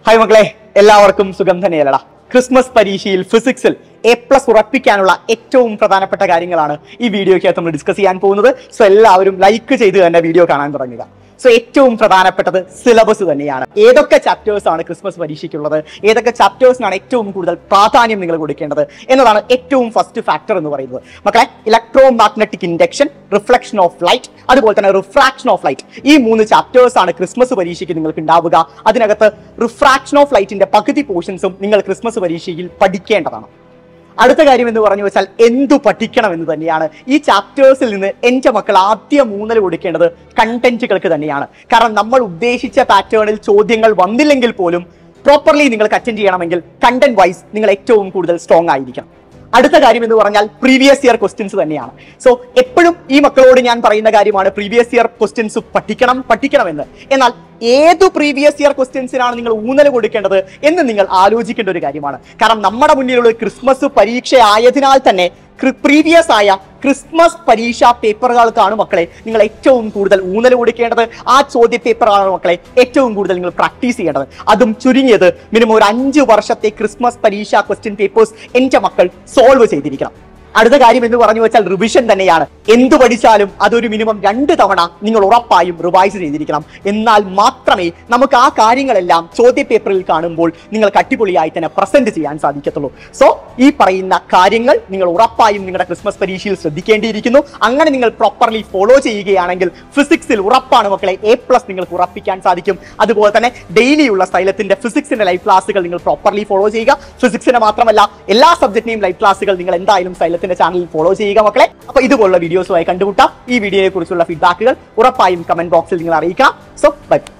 hi മക്കളെ എല്ലാവർക്കും സുഖം തന്നെയല്ലടാ ക്രിസ്മസ് പരീക്ഷയിൽ ഫിസിക്സിൽ എ പ്ലസ് ഉറപ്പിക്കാനുള്ള ഏറ്റവും പ്രധാനപ്പെട്ട കാര്യങ്ങളാണ് ഈ വീഡിയോയ്ക്കകത്ത് നമ്മൾ ഡിസ്കസ് ചെയ്യാൻ പോകുന്നത് സോ എല്ലാവരും ലൈക്ക് ചെയ്ത് തന്നെ വീഡിയോ കാണാൻ തുടങ്ങുക സോ ഏറ്റവും പ്രധാനപ്പെട്ടത് സിലബസ് തന്നെയാണ് ഏതൊക്കെ ചാപ്റ്റേഴ്സ് ആണ് ക്രിസ്മസ് പരീക്ഷയ്ക്കുള്ളത് ഏതൊക്കെ ചാപ്റ്റേഴ്സിനാണ് ഏറ്റവും കൂടുതൽ പ്രാധാന്യം നിങ്ങൾ കൊടുക്കേണ്ടത് എന്നതാണ് ഏറ്റവും ഫസ്റ്റ് ഫാക്ടർ എന്ന് പറയുന്നത് മക്കളെ electromagnetic induction reflection of light അതുപോലെ തന്നെ റിഫ്രാക്ഷൻ ഓഫ് ലൈറ്റ് ഈ മൂന്ന് ചാപ്റ്റേഴ്സ് ആണ് ക്രിസ്മസ് പരീക്ഷയ്ക്ക് നിങ്ങൾക്ക് ഉണ്ടാവുക അതിനകത്ത് റിഫ്രാക്ഷൻ ഓഫ് ലൈറ്റിന്റെ പകുതി പോർഷൻസും നിങ്ങൾ ക്രിസ്മസ് പരീക്ഷയിൽ പഠിക്കേണ്ടതാണ് അടുത്ത കാര്യം എന്ന് പറഞ്ഞു വെച്ചാൽ എന്തു പഠിക്കണം എന്ന് തന്നെയാണ് ഈ ചാപ്റ്റേഴ്സിൽ നിന്ന് എന്റെ മക്കൾ ആദ്യം മൂന്നൽ കൊടുക്കേണ്ടത് കണ്ടന്റുകൾക്ക് തന്നെയാണ് കാരണം നമ്മൾ ഉദ്ദേശിച്ച പാറ്റേണിൽ ചോദ്യങ്ങൾ വന്നില്ലെങ്കിൽ പോലും പ്രോപ്പർലി നിങ്ങൾക്ക് അറ്റൻഡ് ചെയ്യണമെങ്കിൽ കണ്ടന്റ് വൈസ് നിങ്ങൾ ഏറ്റവും കൂടുതൽ സ്ട്രോങ് ആയിരിക്കണം അടുത്ത കാര്യം എന്ന് പറഞ്ഞാൽ പ്രീവിയസ് ഇയർ ക്വസ്റ്റ്യൻസ് തന്നെയാണ് സോ എപ്പോഴും ഈ മക്കളോട് ഞാൻ പറയുന്ന കാര്യമാണ് പ്രീവിയസ് ഇയർ ക്വസ്റ്റ്യൻസ് പഠിക്കണം പഠിക്കണമെന്ന് എന്നാൽ ഏതു പ്രീവിയസ് ഇയർ ക്വസ്റ്റ്യൻസിനാണ് നിങ്ങൾ ഊന്നൽ കൊടുക്കേണ്ടത് എന്ന് നിങ്ങൾ ആലോചിക്കേണ്ട ഒരു കാര്യമാണ് കാരണം നമ്മുടെ മുന്നിലുള്ള ക്രിസ്മസ് പരീക്ഷ ആയതിനാൽ തന്നെ പ്രീവിയസ് ആയ ക്രിസ്മസ് പരീക്ഷാ പേപ്പറുകൾക്കാണ് മക്കളെ നിങ്ങൾ ഏറ്റവും കൂടുതൽ ഊന്നൽ കൊടുക്കേണ്ടത് ആ ചോദ്യ പേപ്പറാണ് മക്കളെ ഏറ്റവും കൂടുതൽ നിങ്ങൾ പ്രാക്ടീസ് ചെയ്യേണ്ടത് അതും ചുരുങ്ങിയത് മിനിമം ഒരു അഞ്ച് വർഷത്തെ ക്രിസ്മസ് പരീക്ഷാ ക്വസ്റ്റ്യൻ പേപ്പേഴ്സ് എന്റെ മക്കൾ സോൾവ് ചെയ്തിരിക്കണം അടുത്ത കാര്യം എന്ന് പറഞ്ഞു വെച്ചാൽ റിവിഷൻ തന്നെയാണ് എന്തു പഠിച്ചാലും അതൊരു മിനിമം രണ്ട് തവണ നിങ്ങൾ ഉറപ്പായും റിവൈസ് ചെയ്തിരിക്കണം എന്നാൽ മാത്രമേ നമുക്ക് ആ കാര്യങ്ങളെല്ലാം ചോദ്യ പേപ്പറിൽ കാണുമ്പോൾ നിങ്ങൾക്ക് അടിപൊളിയായി തന്നെ പ്രസന്റ് ചെയ്യാൻ സാധിക്കത്തുള്ളൂ സോ ഈ പറയുന്ന കാര്യങ്ങൾ നിങ്ങൾ ഉറപ്പായും നിങ്ങളുടെ ക്രിസ്മസ് പരീക്ഷയിൽ ശ്രദ്ധിക്കേണ്ടിയിരിക്കുന്നു അങ്ങനെ നിങ്ങൾ പ്രോപ്പർലി ഫോളോ ചെയ്യുകയാണെങ്കിൽ ഫിസിക്സിൽ ഉറപ്പാണ് മക്കളെ എ പ്ലസ് നിങ്ങൾക്ക് ഉറപ്പിക്കാൻ സാധിക്കും അതുപോലെ തന്നെ ഡെയിലിയുള്ള സ്ഥൈലത്തിന്റെ ഫിസിക്സിന്റെ ലൈവ് ക്ലാസ്സുകൾ നിങ്ങൾ പ്രോപ്പർലി ഫോളോ ചെയ്യുക ഫിസിക്സിന് മാത്രമല്ല എല്ലാ സബ്ജക്റ്റിനെയും ലൈവ് ക്ലാസ്സുകൾ നിങ്ങൾ എന്തായാലും സ്ഥൈലത്തിന്റെ ചാനലിൽ ഫോളോ ചെയ്യുക മക്കളെ അപ്പൊ ഇതുപോലുള്ള വീഡിയോസുമായി കണ്ടുമുട്ടാം ഈ വീഡിയോയെ കുറിച്ചുള്ള ഫീഡ്ബാക്കുകൾ ഉറപ്പായും കമന്റ് ബോക്സിൽ നിങ്ങൾ അറിയിക്കാം സോ ബൈ